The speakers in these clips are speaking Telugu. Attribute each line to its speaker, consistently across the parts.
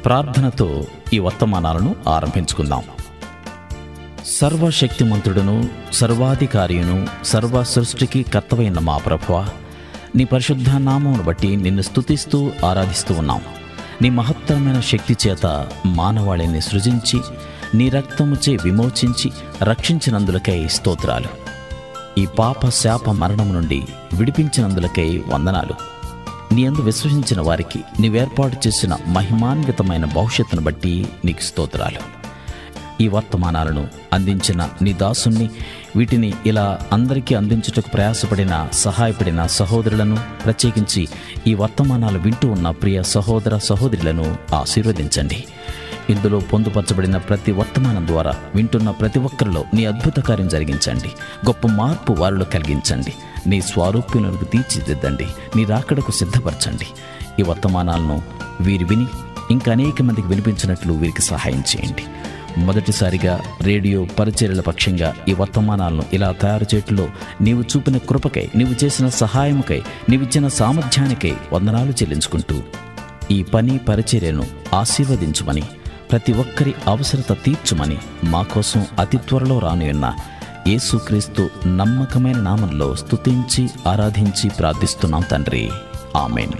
Speaker 1: ప్రార్థనతో ఈ వర్తమానాలను ఆరంభించుకుందాం సర్వశక్తిమంతుడును సర్వాధికారియును సర్వ సృష్టికి కర్తవైన మా ప్రభువ నీ పరిశుద్ధ నామమును బట్టి నిన్ను స్తుతిస్తూ ఆరాధిస్తూ ఉన్నాం నీ మహత్తరమైన శక్తి చేత మానవాళిని సృజించి నీ రక్తముచే విమోచించి రక్షించినందులకై స్తోత్రాలు ఈ పాప శాప మరణం నుండి విడిపించినందులకై వందనాలు నీ అందు విశ్వసించిన వారికి నీవేర్పాటు చేసిన మహిమాన్వితమైన భవిష్యత్తును బట్టి నీకు స్తోత్రాలు ఈ వర్తమానాలను అందించిన నీ దాసుణ్ణి వీటిని ఇలా అందరికీ అందించుటకు ప్రయాసపడిన సహాయపడిన సహోదరులను ప్రత్యేకించి ఈ వర్తమానాలు వింటూ ఉన్న ప్రియ సహోదర సహోదరులను ఆశీర్వదించండి ఇందులో పొందుపరచబడిన ప్రతి వర్తమానం ద్వారా వింటున్న ప్రతి ఒక్కరిలో నీ అద్భుత కార్యం జరిగించండి గొప్ప మార్పు వారిలో కలిగించండి నీ స్వారూప్యులకు తీర్చిదిద్దండి నీ రాకడకు సిద్ధపరచండి ఈ వర్తమానాలను వీరు విని ఇంకా అనేక మందికి వినిపించినట్లు వీరికి సహాయం చేయండి మొదటిసారిగా రేడియో పరిచర్యల పక్షంగా ఈ వర్తమానాలను ఇలా తయారు చేయటంలో నీవు చూపిన కృపకై నీవు చేసిన సహాయముకై నీవిచ్చిన సామర్థ్యానికై వందనాలు చెల్లించుకుంటూ ఈ పని పరిచర్యను ఆశీర్వదించుమని ప్రతి ఒక్కరి అవసరత తీర్చుమని మా కోసం అతి త్వరలో రానున్న యేసుక్రీస్తు నమ్మకమైన నామంలో స్తుతించి ఆరాధించి ప్రార్థిస్తున్నాం తండ్రి ఆమెన్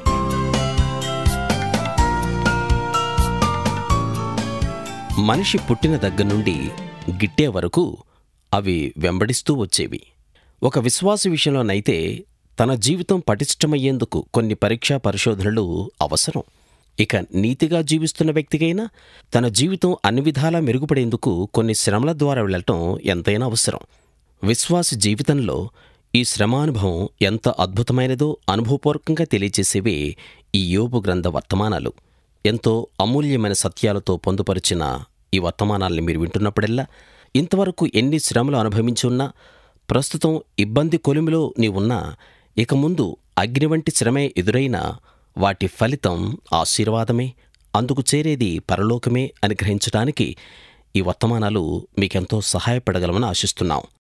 Speaker 2: మనిషి పుట్టిన దగ్గర నుండి గిట్టే వరకు అవి వెంబడిస్తూ వచ్చేవి ఒక విశ్వాస విషయంలోనైతే తన జీవితం పటిష్టమయ్యేందుకు కొన్ని పరీక్షా పరిశోధనలు అవసరం ఇక నీతిగా జీవిస్తున్న వ్యక్తికైనా తన జీవితం అన్ని విధాలా మెరుగుపడేందుకు కొన్ని శ్రమల ద్వారా వెళ్ళటం ఎంతైనా అవసరం విశ్వాస జీవితంలో ఈ శ్రమానుభవం ఎంత అద్భుతమైనదో అనుభవపూర్వకంగా తెలియచేసేవే ఈ యోబు గ్రంథ వర్తమానాలు ఎంతో అమూల్యమైన సత్యాలతో పొందుపరిచిన ఈ వర్తమానాల్ని మీరు వింటున్నప్పుడల్లా ఇంతవరకు ఎన్ని శ్రమలు అనుభవించి ఉన్నా ప్రస్తుతం ఇబ్బంది కొలిమిలో నీవున్నా ఇక ముందు అగ్ని వంటి శ్రమే ఎదురైనా వాటి ఫలితం ఆశీర్వాదమే అందుకు చేరేది పరలోకమే అని గ్రహించడానికి ఈ వర్తమానాలు మీకెంతో సహాయపడగలమని ఆశిస్తున్నాం